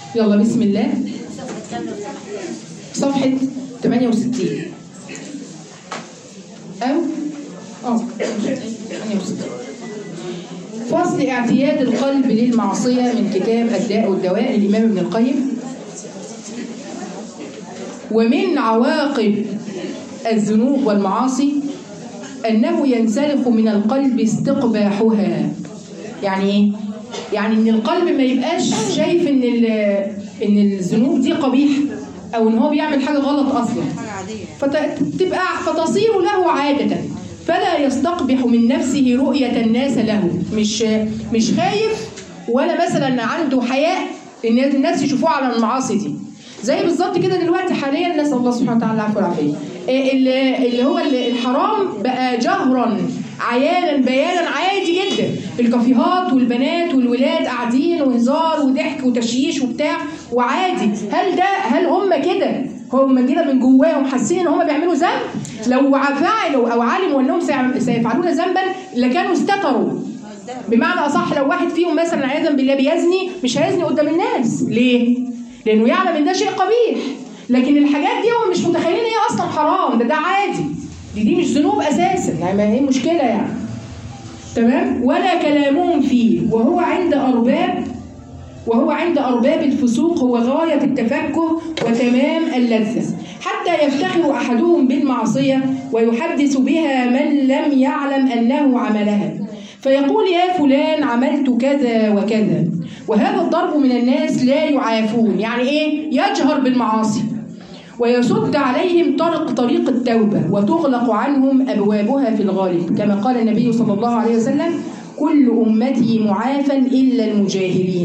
يلا بسم الله صفحة 68 أو اه 68 فصل اعتياد القلب للمعصية من كتاب الداء والدواء للإمام ابن القيم ومن عواقب الذنوب والمعاصي أنه ينسلخ من القلب استقباحها يعني إيه؟ يعني إن القلب ما يبقاش شايف إن ال- إن الذنوب دي قبيحة أو إن هو بيعمل حاجة غلط أصلا فتبقى فتصير له عادة فلا يستقبح من نفسه رؤية الناس له مش مش خايف ولا مثلا عنده حياء ان الناس يشوفوه على المعاصي دي زي بالظبط كده دلوقتي حاليا نسال الله سبحانه وتعالى العفو والعافيه إيه اللي اللي هو اللي الحرام بقى جهرا عيانا بيانا عادي جدا الكافيهات والبنات والولاد قاعدين وهزار وضحك وتشييش وبتاع وعادي هل ده هل هم كده هم كده من جواهم حاسين ان هم بيعملوا ذنب لو فعلوا او علموا انهم سيع- سيفعلون ذنبا لكانوا استتروا بمعنى اصح لو واحد فيهم مثلا عياذا بالله بيزني مش هيزني قدام الناس ليه؟ لانه يعلم ان ده شيء قبيح لكن الحاجات دي هم مش متخيلين هي اصلا حرام ده ده عادي دي دي مش ذنوب اساسا يعني ما هي مشكله يعني تمام ولا كلامهم فيه وهو عند ارباب وهو عند أرباب الفسوق هو غاية التفكه وتمام اللذة حتى يفتخر أحدهم بالمعصية ويحدث بها من لم يعلم أنه عملها فيقول يا فلان عملت كذا وكذا وهذا الضرب من الناس لا يعافون يعني إيه يجهر بالمعاصي ويسد عليهم طرق طريق التوبة وتغلق عنهم أبوابها في الغالب كما قال النبي صلى الله عليه وسلم كل أمتي معافى إلا المجاهرين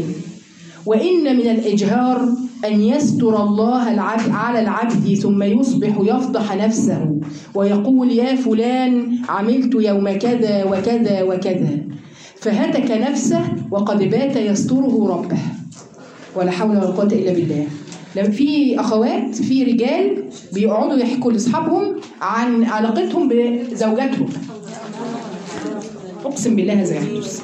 وإن من الإجهار أن يستر الله العبد على العبد ثم يصبح يفضح نفسه ويقول يا فلان عملت يوم كذا وكذا وكذا فهتك نفسه وقد بات يستره ربه ولا حول ولا قوة إلا بالله لما في أخوات في رجال بيقعدوا يحكوا لأصحابهم عن علاقتهم بزوجاتهم أقسم بالله هذا يحدث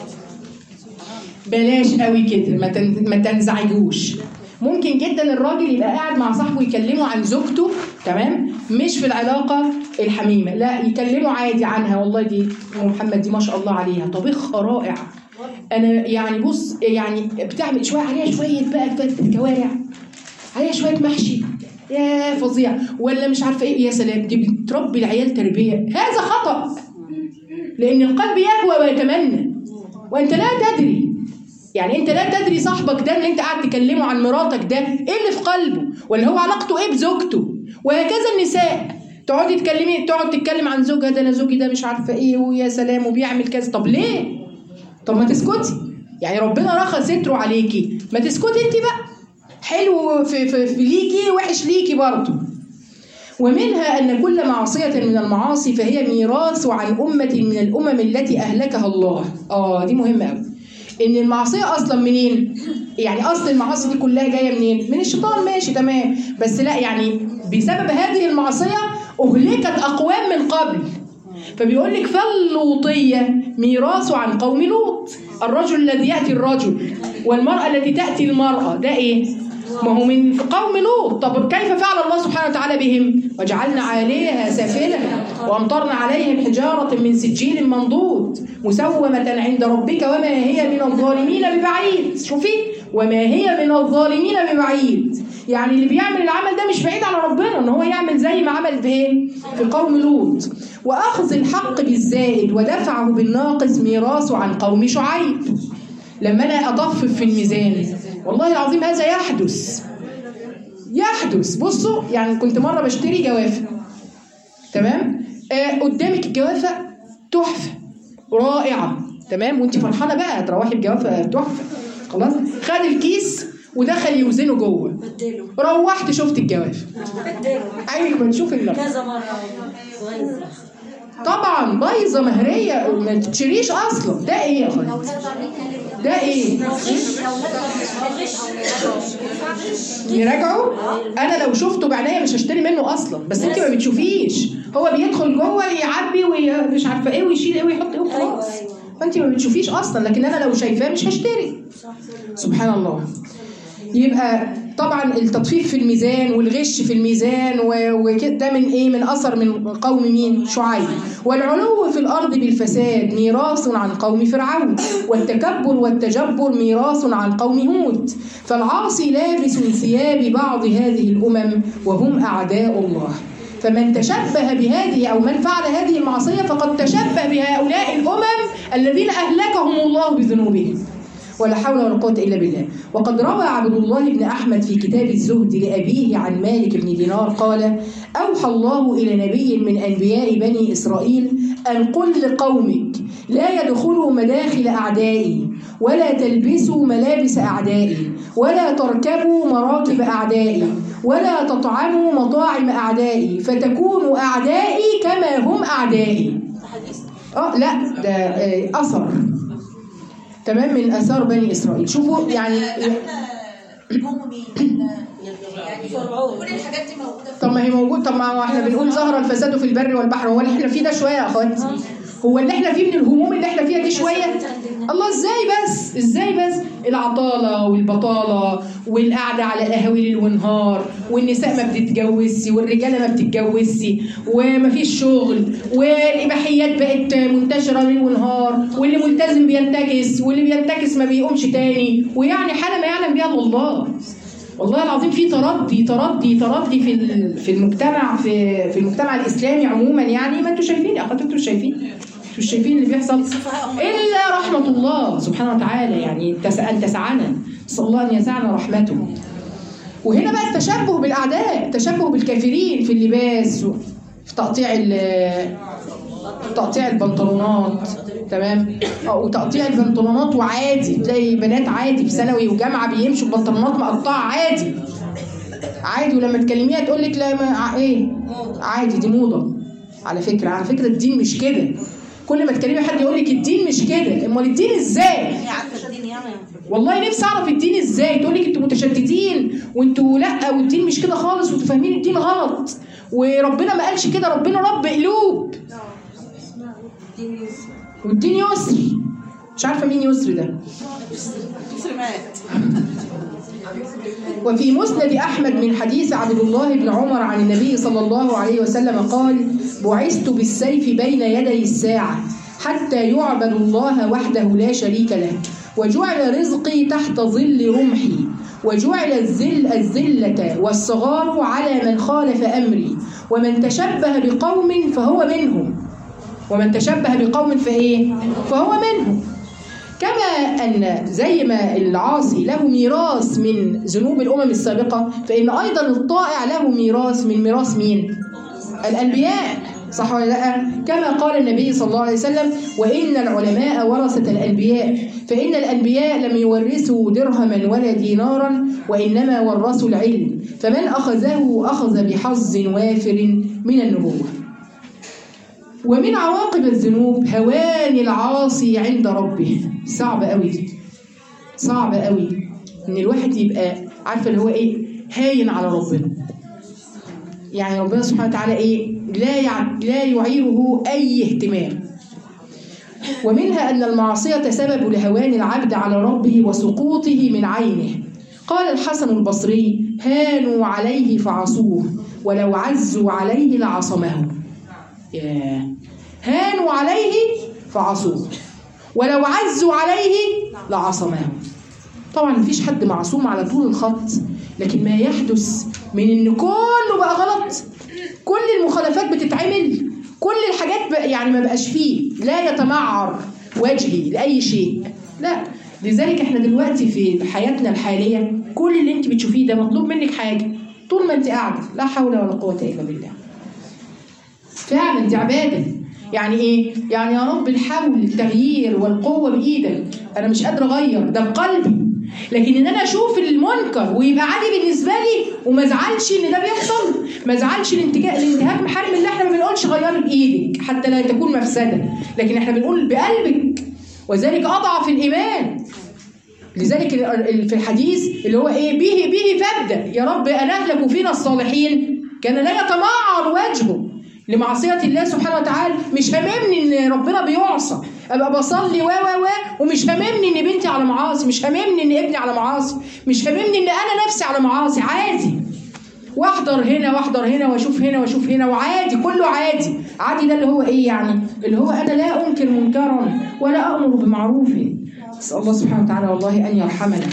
بلاش قوي كده ما تن- ما تنزعجوش ممكن جدا الراجل يبقى قاعد مع صاحبه يكلمه عن زوجته تمام مش في العلاقه الحميمه لا يكلمه عادي عنها والله دي ام محمد دي ما شاء الله عليها طبيخها رائع انا يعني بص يعني بتعمل شويه عليها شويه بقى فتة كوارع عليها شويه محشي يا فظيع ولا مش عارفه ايه يا سلام دي بتربي العيال تربيه هذا خطأ لأن القلب يهوى ويتمنى وأنت لا تدري يعني أنت لا تدري صاحبك ده اللي أنت قاعد تكلمه عن مراتك ده إيه اللي في قلبه ولا هو علاقته إيه بزوجته وهكذا النساء تقعدي تكلمي تقعد تتكلم عن زوجها ده انا زوجي ده مش عارفه ايه ويا سلام وبيعمل كذا طب ليه؟ طب ما تسكتي يعني ربنا رخى ستره عليكي ما تسكتي انت بقى حلو في, في, في ليكي وحش ليكي برضه ومنها أن كل معصية من المعاصي فهي ميراث عن أمة من الأمم التي أهلكها الله آه دي مهمة أوي إن المعصية أصلا منين؟ يعني أصل المعاصي دي كلها جاية منين؟ من الشيطان ماشي تمام بس لا يعني بسبب هذه المعصية أهلكت أقوام من قبل فبيقول لك فاللوطية ميراث عن قوم لوط الرجل الذي يأتي الرجل والمرأة التي تأتي المرأة ده إيه؟ ما هو من قوم لوط طب كيف فعل الله سبحانه وتعالى بهم وجعلنا عليها سافلة وأمطرنا عليهم حجارة من سجيل منضود مسومة عند ربك وما هي من الظالمين ببعيد شوفي وما هي من الظالمين ببعيد يعني اللي بيعمل العمل ده مش بعيد على ربنا ان هو يعمل زي ما عمل في في قوم لوط واخذ الحق بالزائد ودفعه بالناقص ميراث عن قوم شعيب لما انا اطفف في الميزان والله العظيم هذا يحدث يحدث بصوا يعني كنت مره بشتري جوافه تمام آه قدامك الجوافه تحفه رائعه تمام وانت فرحانه بقى تروحي بجوافه تحفه خلاص خد الكيس ودخل يوزنه جوه بدله روحت شفت الجوافه بدله ايوه نشوف اللي كذا مرة كويس طبعا بايظه مهريه ما تشتريش اصلا ده ايه يا اخويا ده ايه نراجعه انا لو شفته بعينيا مش هشتري منه اصلا بس انت ما بتشوفيش هو بيدخل جوه يعبي ومش عارفه ايه ويشيل ايه ويحط ايه وخلاص فانت ما بتشوفيش اصلا لكن انا لو شايفاه مش هشتري سبحان الله يبقى طبعا التطفيف في الميزان والغش في الميزان و- وكده ده من ايه من اثر من قوم مين شعيب والعلو في الارض بالفساد ميراث عن قوم فرعون والتكبر والتجبر ميراث عن قوم هود فالعاصي لابس ثياب بعض هذه الامم وهم اعداء الله فمن تشبه بهذه او من فعل هذه المعصيه فقد تشبه بهؤلاء الامم الذين اهلكهم الله بذنوبهم ولا حول ولا قوة إلا بالله وقد روى عبد الله بن أحمد في كتاب الزهد لأبيه عن مالك بن دينار قال أوحى الله إلى نبي من أنبياء بني إسرائيل أن قل لقومك لا يدخلوا مداخل أعدائي ولا تلبسوا ملابس أعدائي ولا تركبوا مراكب أعدائي ولا تطعموا مطاعم أعدائي فتكونوا أعدائي كما هم أعدائي اه لا ده آه، أثر تمام من اثار بني اسرائيل شوفوا يعني هم مين؟ يعني فرعون. كل الحاجات دي موجوده في طب ما هي موجود طب ما هو احنا بنقول ظهر الفساد في البر والبحر هو اللي احنا فيه ده شويه يا اخوات هو اللي احنا فيه من الهموم اللي احنا فيها دي شويه الله ازاي بس ازاي بس العطاله والبطاله والقعده على القهاوي ليل ونهار والنساء ما بتتجوزش والرجاله ما بتتجوزش ومفيش شغل والاباحيات بقت منتشره ليل ونهار واللي ملتزم بينتكس واللي بينتكس ما بيقومش تاني ويعني حاله ما يعلم بها إلا الله والله العظيم في تردي تردي تردي في ال- في المجتمع في في المجتمع الاسلامي عموما يعني ما انتوا شايفين يا اخوات انتوا شايفين انتوا شايفين اللي بيحصل الا رحمه الله سبحانه وتعالى يعني تس- ان تسعنا نسال الله ان يسعنا رحمته وهنا بقى التشبه بالاعداء التشبه بالكافرين في اللباس و- في تقطيع ال- تقطيع البنطلونات تمام اه وتقطيع البنطلونات وعادي تلاقي بنات عادي في ثانوي وجامعه بيمشوا ببنطلونات مقطعه عادي عادي ولما تكلميها تقول لك لا ما ع- ايه عادي دي موضه على فكره على فكره الدين مش كده كل ما تكلمي حد يقول لك الدين مش كده امال الدين ازاي هي عارفه الدين يعني والله نفسي اعرف الدين ازاي تقول لك انتوا متشددين وانتوا لا والدين مش كده خالص وانتوا فاهمين الدين غلط وربنا ما قالش كده ربنا رب قلوب والدين يسر مش عارفه مين يسر ده مسلمات وفي مسند أحمد من حديث عبد الله بن عمر عن النبي صلى الله عليه وسلم قال بعثت بالسيف بين يدي الساعة حتى يعبد الله وحده لا شريك له وجعل رزقي تحت ظل رمحي وجعل الذل الذلة والصغار على من خالف أمري ومن تشبه بقوم فهو منهم ومن تشبه بقوم فإيه؟ فهو منهم كما ان زي ما العاصي له ميراث من ذنوب الامم السابقه فان ايضا الطائع له ميراث من ميراث مين؟ الانبياء صح ولا لا؟ كما قال النبي صلى الله عليه وسلم وان العلماء ورثه الانبياء فان الانبياء لم يورثوا درهما ولا دينارا وانما ورثوا العلم فمن اخذه اخذ بحظ وافر من النبوه ومن عواقب الذنوب هوان العاصي عند ربه صعب قوي صعب قوي ان الواحد يبقى عارفه اللي هو ايه هاين على ربنا يعني ربنا سبحانه وتعالى ايه لا يع... لا يعيره اي اهتمام ومنها ان المعصيه سبب لهوان العبد على ربه وسقوطه من عينه قال الحسن البصري هانوا عليه فعصوه ولو عزوا عليه لعصمه ياه. هانوا عليه فعصوه ولو عزوا عليه لعصمه طبعا مفيش حد معصوم على طول الخط لكن ما يحدث من ان كله بقى غلط كل المخالفات بتتعمل كل الحاجات بقى يعني ما بقاش فيه لا يتمعر وجهي لاي شيء لا لذلك احنا دلوقتي في حياتنا الحاليه كل اللي انت بتشوفيه ده مطلوب منك حاجه طول ما انت قاعده لا حول ولا قوه الا بالله فعلا دي عباده يعني ايه يعني يا رب الحول التغيير والقوه بايدك انا مش قادره اغير ده بقلبي لكن ان انا اشوف المنكر ويبقى عادي بالنسبه لي وما ازعلش ان ده بيحصل ما ازعلش الانتهاك الانتهاك محارم الله احنا ما بنقولش غيري بايدك حتى لا تكون مفسده لكن احنا بنقول بقلبك وذلك اضعف الايمان لذلك ال- ال- في الحديث اللي هو ايه به به فابدا يا رب انا اهلك فينا الصالحين كان لا يتمعر وجهه لمعصيه الله سبحانه وتعالى مش هاممني ان ربنا بيعصى ابقى بصلي و و و ومش هاممني ان بنتي على معاصي مش هاممني ان ابني على معاصي مش هاممني ان انا نفسي على معاصي عادي واحضر هنا واحضر هنا واشوف هنا واشوف هنا وعادي كله عادي عادي ده اللي هو ايه يعني اللي هو انا لا انكر منكرا ولا امر بمعروف اسال الله سبحانه وتعالى والله ان يرحمنا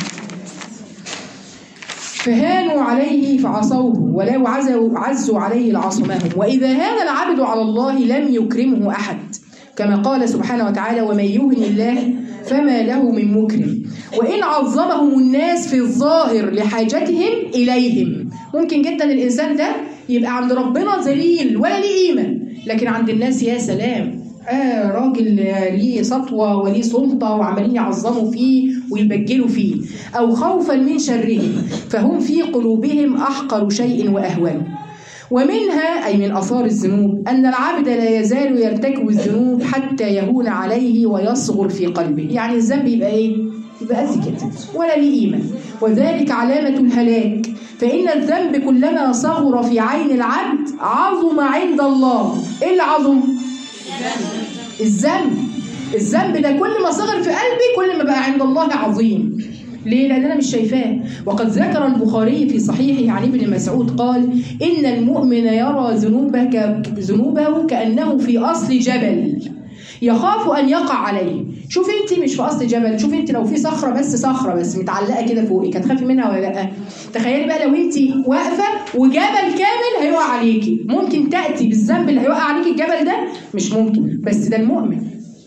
فهانوا عليه فعصوه ولو عزوا عزوا عليه لعصمهم واذا هان العبد على الله لم يكرمه احد كما قال سبحانه وتعالى ومن يهن الله فما له من مكرم وان عظمهم الناس في الظاهر لحاجتهم اليهم ممكن جدا الانسان ده يبقى عند ربنا ذليل ولا ليه قيمه لكن عند الناس يا سلام آه راجل ليه سطوة وليه سلطة وعمالين يعظموا فيه ويبجلوا فيه أو خوفا من شرهم فهم في قلوبهم أحقر شيء وأهون ومنها أي من آثار الذنوب أن العبد لا يزال يرتكب الذنوب حتى يهون عليه ويصغر في قلبه يعني الذنب يبقى إيه؟ يبقى قد كده ولا ليه قيمة وذلك علامة الهلاك فإن الذنب كلما صغر في عين العبد عظم عند الله إيه اللي عظم؟ الذنب الذنب ده كل ما صغر في قلبي كل ما بقى عند الله عظيم ليه؟ لأن أنا مش شايفاه وقد ذكر البخاري في صحيحه عن ابن مسعود قال إن المؤمن يرى ذنوبك ذنوبه كأنه في أصل جبل يخاف أن يقع عليه شوف أنت مش في أصل جبل شوف أنت لو في صخرة بس صخرة بس متعلقة كده فوقك هتخافي منها ولا لأ تخيلي بقى لو أنت واقفة وجبل كامل هيقع عليكي ممكن تأتي بالذنب اللي هيوقع عليكي الجبل ده مش ممكن بس ده المؤمن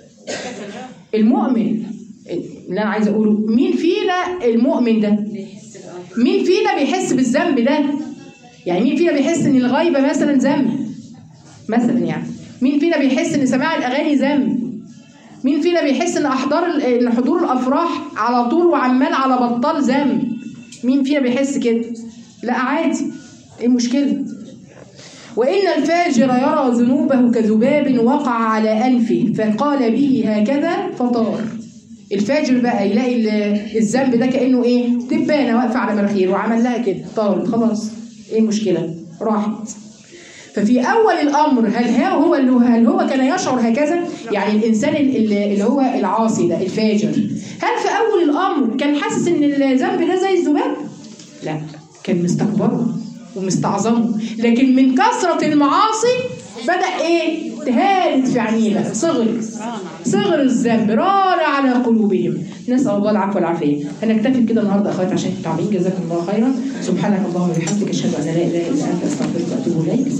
المؤمن اللي انا عايزه اقوله مين فينا المؤمن ده مين فينا بيحس بالذنب ده يعني مين فينا بيحس ان الغيبه مثلا ذنب مثلا يعني مين فينا بيحس ان سماع الاغاني ذنب مين فينا بيحس ان احضار ال- ان حضور الافراح على طول وعمال على بطال ذنب مين فينا بيحس كده لا عادي ايه المشكله وإن الفاجر يرى ذنوبه كذباب وقع على أنفه فقال به هكذا فطار الفاجر بقى يلاقي ال- الذنب ده كأنه إيه دبانة واقفة على مناخيره وعمل لها كده طارت خلاص إيه المشكلة راحت ففي أول الأمر هل هو هو اللي هل هو كان يشعر هكذا يعني الإنسان ال- ال- اللي هو العاصي ده الفاجر هل في أول الأمر كان حاسس إن الذنب ده زي الذباب لا كان مستكبره ومستعظمه لكن من كثرة المعاصي بدأ ايه تهالت في عينينا صغر صغر الذنب ران على قلوبهم نسأل الله العفو والعافية هنكتفي بكده النهارده يا اخوات عشان التعبين جزاكم الله خيرا سبحانك اللهم وبحمدك اشهد ان لا اله الا انت استغفرك واتوب اليك